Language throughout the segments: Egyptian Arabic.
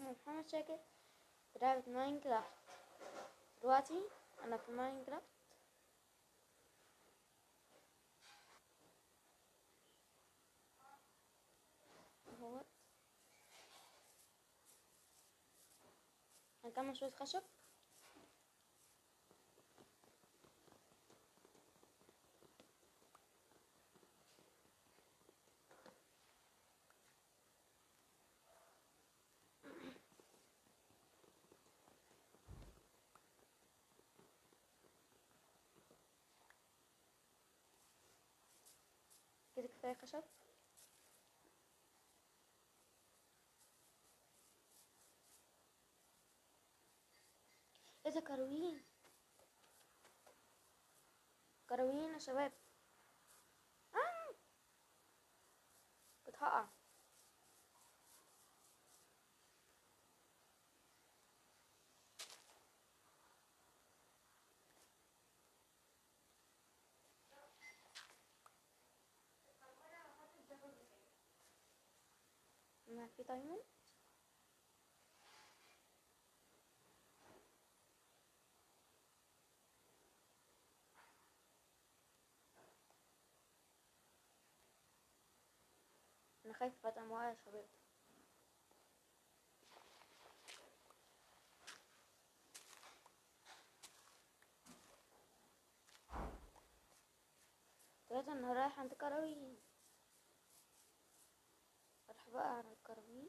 اسمه محمد شاكر في لعبة ماينكرافت دلوقتي انا في ماينكرافت اهوت هنكمل شوية خشب كده كفاية خشب ايه ده كروين كروين يا شباب آه. كنت هقع ما في دايموند انا خايف ابقى معايا يا شباب دلوقتي انا رايح عند كروين اروح بقى على الكروين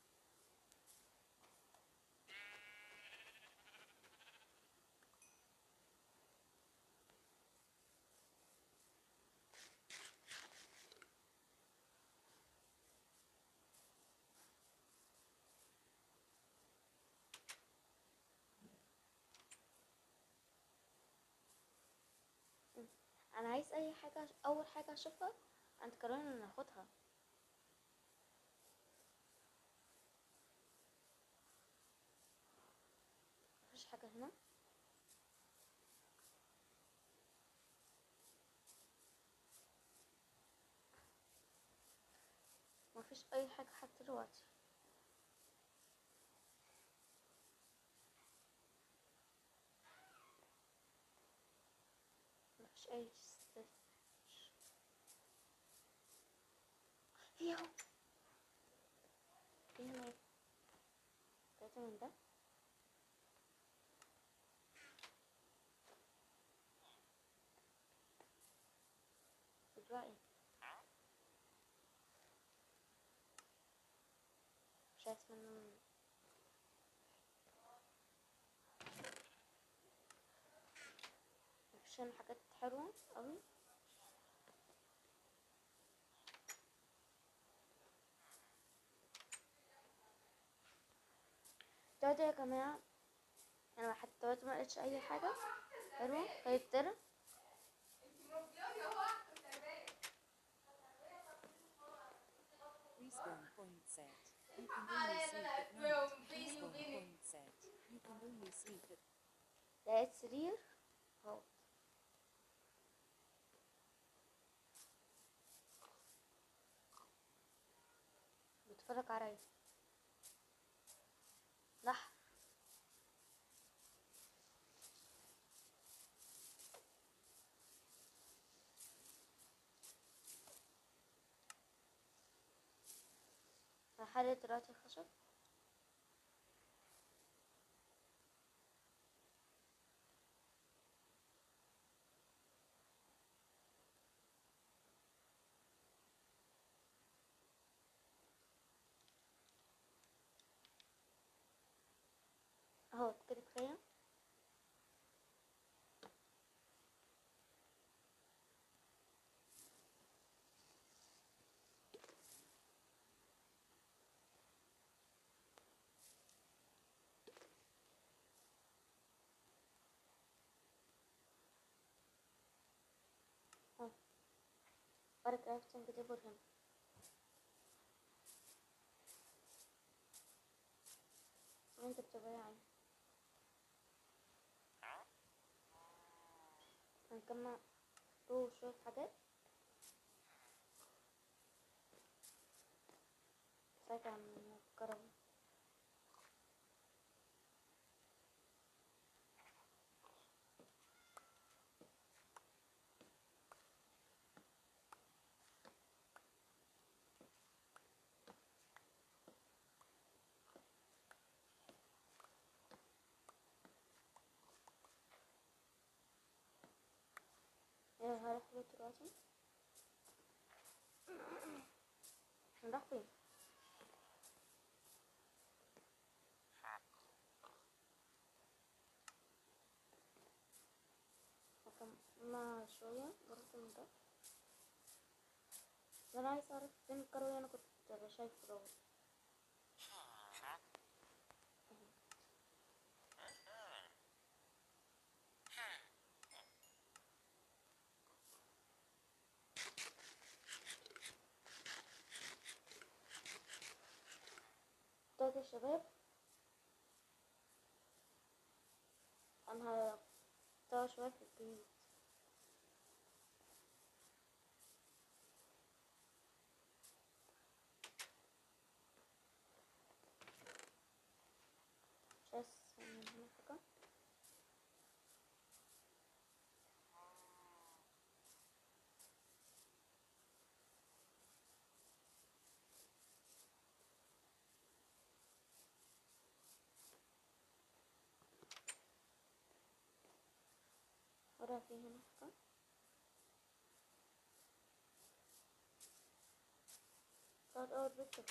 انا عايز اي حاجه اول حاجه اشوفها عند كروين انا اخدها مفيش حاجه هنا مفيش اي حاجه حتى دلوقتي مفيش اي ست- في اهو في هنا تلاتة من ده دلوقتي مش عارف من مفيش هنا حاجات حلوة أوي دلوقتي يا جماعة أنا حتى دلوقتي ملقتش أي حاجة حلوة هيترى Respawn point set. You can only sleep at night. Respawn point set. You can only sleep at لقيت سرير اهو بيتفرج عليا نحر هحرق دلوقتي الخشب اهو كده كفايه اهو فرق عرفت كده برهم وانت بتبيعي هنجمع له شوية حاجات ساعتها من الكرم ايه هروح بيت دلوقتي نروح فين ما شوية برضه من ده انا عايز اعرف فين الكروي اللي انا كنت شايفه دوت طيب يا شباب انا هقطع شوية في البيت مش عايز من هنا حاجة ولا في هنا حاجة صار أول بيت كده.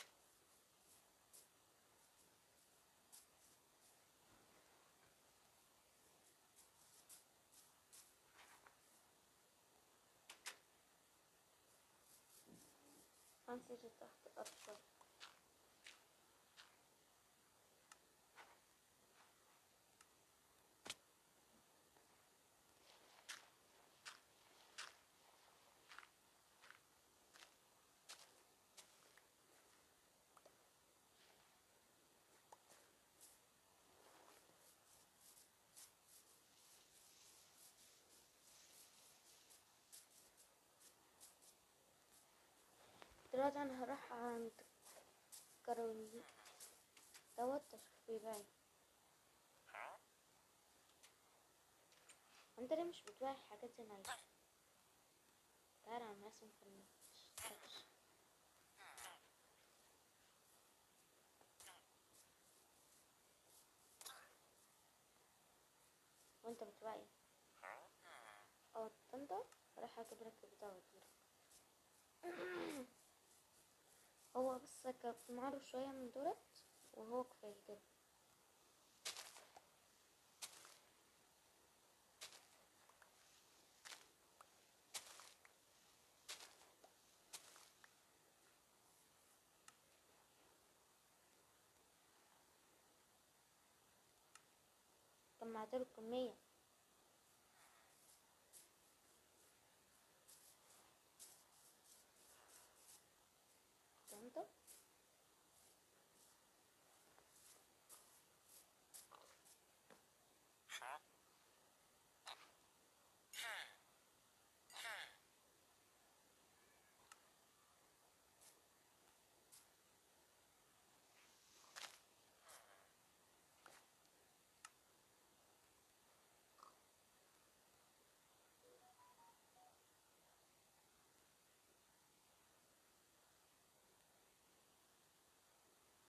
هنسجل تحت الأرض شوية دلوقتي انا هروح عند كارولين دوت اشوف بيبيع انت ليه مش بتبيع الحاجات دي نايس تعالى انا رسم في السكتش وانت بتبيع ايه اه انت راح اجيب لك البتاع واديلك هو بس كان معاه شوية من دولت وهو كفاية كده جمعت له كمية